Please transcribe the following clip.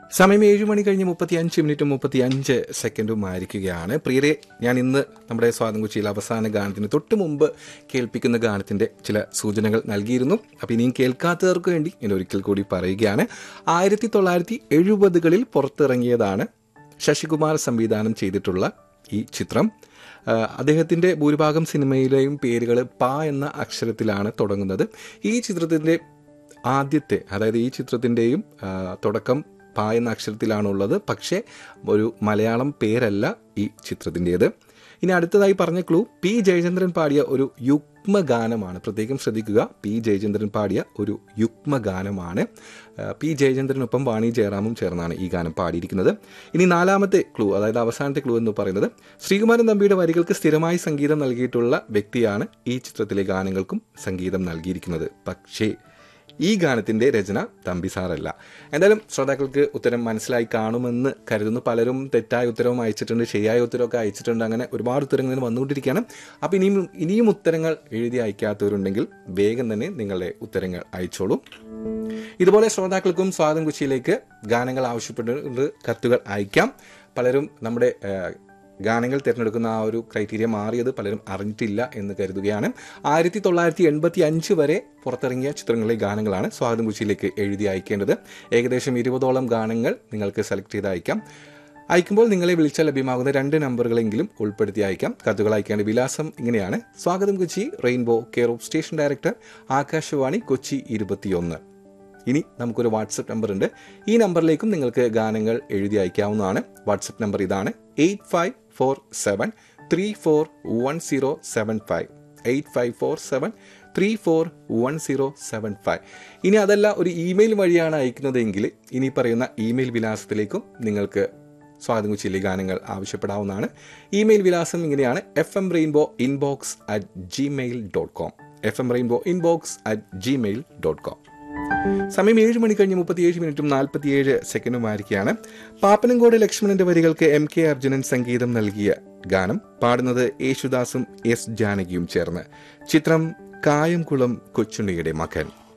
സമയം ഏഴ് മണി കഴിഞ്ഞ് മുപ്പത്തി അഞ്ച് മിനിറ്റും മുപ്പത്തി അഞ്ച് സെക്കൻഡും ആയിരിക്കുകയാണ് പ്രിയരെ ഞാൻ ഇന്ന് നമ്മുടെ സ്വാതന്ത്ര്യ കൊച്ചിയിൽ അവസാന ഗാനത്തിന് തൊട്ട് മുമ്പ് കേൾപ്പിക്കുന്ന ഗാനത്തിന്റെ ചില സൂചനകൾ നൽകിയിരുന്നു അപ്പം ഇനിയും കേൾക്കാത്തവർക്ക് വേണ്ടി ഞാൻ ഒരിക്കൽ കൂടി പറയുകയാണ് ആയിരത്തി തൊള്ളായിരത്തി എഴുപതുകളിൽ പുറത്തിറങ്ങിയതാണ് ശശികുമാർ സംവിധാനം ചെയ്തിട്ടുള്ള ഈ ചിത്രം ആ, അദ്ദേഹത്തിന്റെ ഭൂരിഭാഗം സിനിമയിലെയും പേരുകൾ പ എന്ന അക്ഷരത്തിലാണ് തുടങ്ങുന്നത് ഈ ചിത്രത്തിന്റെ ആദ്യത്തെ അതായത് ഈ ചിത്രത്തിൻ്റെയും തുടക്കം പ എന്ന അക്ഷരത്തിലാണുള്ളത് പക്ഷേ ഒരു മലയാളം പേരല്ല ഈ ചിത്രത്തിൻ്റേത് ഇനി അടുത്തതായി പറഞ്ഞ ക്ലൂ പി ജയചന്ദ്രൻ പാടിയ ഒരു യുഗ്മ ഗാനമാണ് പ്രത്യേകം ശ്രദ്ധിക്കുക പി ജയചന്ദ്രൻ പാടിയ ഒരു യുഗ്മ ഗാനമാണ് ആ, പി ജയചന്ദ്രനൊപ്പം വാണി ജയറാമും ചേർന്നാണ് ഈ ഗാനം പാടിയിരിക്കുന്നത് ഇനി നാലാമത്തെ ക്ലൂ അതായത് അവസാനത്തെ ക്ലൂ എന്ന് പറയുന്നത് ശ്രീകുമാരൻ തമ്പിയുടെ വരികൾക്ക് സ്ഥിരമായി സംഗീതം നൽകിയിട്ടുള്ള വ്യക്തിയാണ് ഈ ചിത്രത്തിലെ ഗാനങ്ങൾക്കും സംഗീതം നൽകിയിരിക്കുന്നത് പക്ഷേ ഈ ഗാനത്തിന്റെ രചന തമ്പി സാറല്ല എന്തായാലും ശ്രോതാക്കൾക്ക് ഉത്തരം മനസ്സിലായി കാണുമെന്ന് കരുതുന്നു പലരും തെറ്റായ ഉത്തരവും അയച്ചിട്ടുണ്ട് ശരിയായ ഉത്തരവൊക്കെ അയച്ചിട്ടുണ്ട് അങ്ങനെ ഒരുപാട് ഉത്തരങ്ങൾ ഇങ്ങനെ വന്നുകൊണ്ടിരിക്കുകയാണ് അപ്പോൾ ഇനിയും ഇനിയും ഉത്തരങ്ങൾ എഴുതി അയക്കാത്തവരുണ്ടെങ്കിൽ വേഗം തന്നെ നിങ്ങളുടെ ഉത്തരങ്ങൾ അയച്ചോളൂ ഇതുപോലെ ശ്രോതാക്കൾക്കും സ്വാഗതം കൊച്ചിയിലേക്ക് ഗാനങ്ങൾ ആവശ്യപ്പെട്ടുകൊണ്ട് കത്തുകൾ അയക്കാം പലരും നമ്മുടെ ഏഹ്, ഗാനങ്ങൾ തിരഞ്ഞെടുക്കുന്ന ആ ഒരു ക്രൈറ്റീരിയ മാറിയത് പലരും അറിഞ്ഞിട്ടില്ല എന്ന് കരുതുകയാണ് ആയിരത്തി തൊള്ളായിരത്തി എൺപത്തി അഞ്ച് വരെ പുറത്തിറങ്ങിയ ചിത്രങ്ങളിലെ ഗാനങ്ങളാണ് സ്വാഗതം കൊച്ചിയിലേക്ക് എഴുതി അയക്കേണ്ടത് ഏകദേശം ഇരുപതോളം ഗാനങ്ങൾ നിങ്ങൾക്ക് സെലക്ട് ചെയ്ത് അയക്കാം അയക്കുമ്പോൾ നിങ്ങളെ വിളിച്ചാൽ ലഭ്യമാകുന്ന രണ്ട് നമ്പറുകളെങ്കിലും ഉൾപ്പെടുത്തി അയക്കാം കത്തുകൾ അയക്കേണ്ട വിലാസം ഇങ്ങനെയാണ് സ്വാഗതം Kochi rainbow care of station director Akashvani Kochi ഇരുപത്തിയൊന്ന് ഇനി നമുക്കൊരു വാട്സപ്പ് നമ്പർ ഉണ്ട് ഈ നമ്പറിലേക്കും നിങ്ങൾക്ക് ഗാനങ്ങൾ എഴുതി അയക്കാവുന്നതാണ് വാട്സപ്പ് നമ്പർ ഇതാണ് eight five four seven three four one zero seven five eight five four seven three four one zero seven five ഇനി അതല്ല ഒരു ഇമെയിൽ വഴിയാണ് അയക്കുന്നതെങ്കിൽ ഇനി പറയുന്ന ഇമെയിൽ വിലാസത്തിലേക്കും നിങ്ങൾക്ക് സ്വാഗതം കൊച്ചിയിലെ ഗാനങ്ങൾ ആവശ്യപ്പെടാവുന്നതാണ് ഇമെയിൽ വിലാസം ഇങ്ങനെയാണ് F M rainbow inbox at Gmail dot com F M rainbow inbox at Gmail dot com സമയം ഏഴ് മണി കഴിഞ്ഞ് മുപ്പത്തിയേഴ് മിനിറ്റും നാൽപ്പത്തിയേഴ് സെക്കൻഡുമായിരിക്കുകയാണ് പാപ്പനംകോട് ലക്ഷ്മണന്റെ വരികൾക്ക് എം കെ അർജുനൻ സംഗീതം നൽകിയ ഗാനം പാടുന്നത് യേശുദാസും എസ് ജാനകിയും ചേർന്ന് ചിത്രം കായംകുളം കൊച്ചുണ്ണിയുടെ മകൻ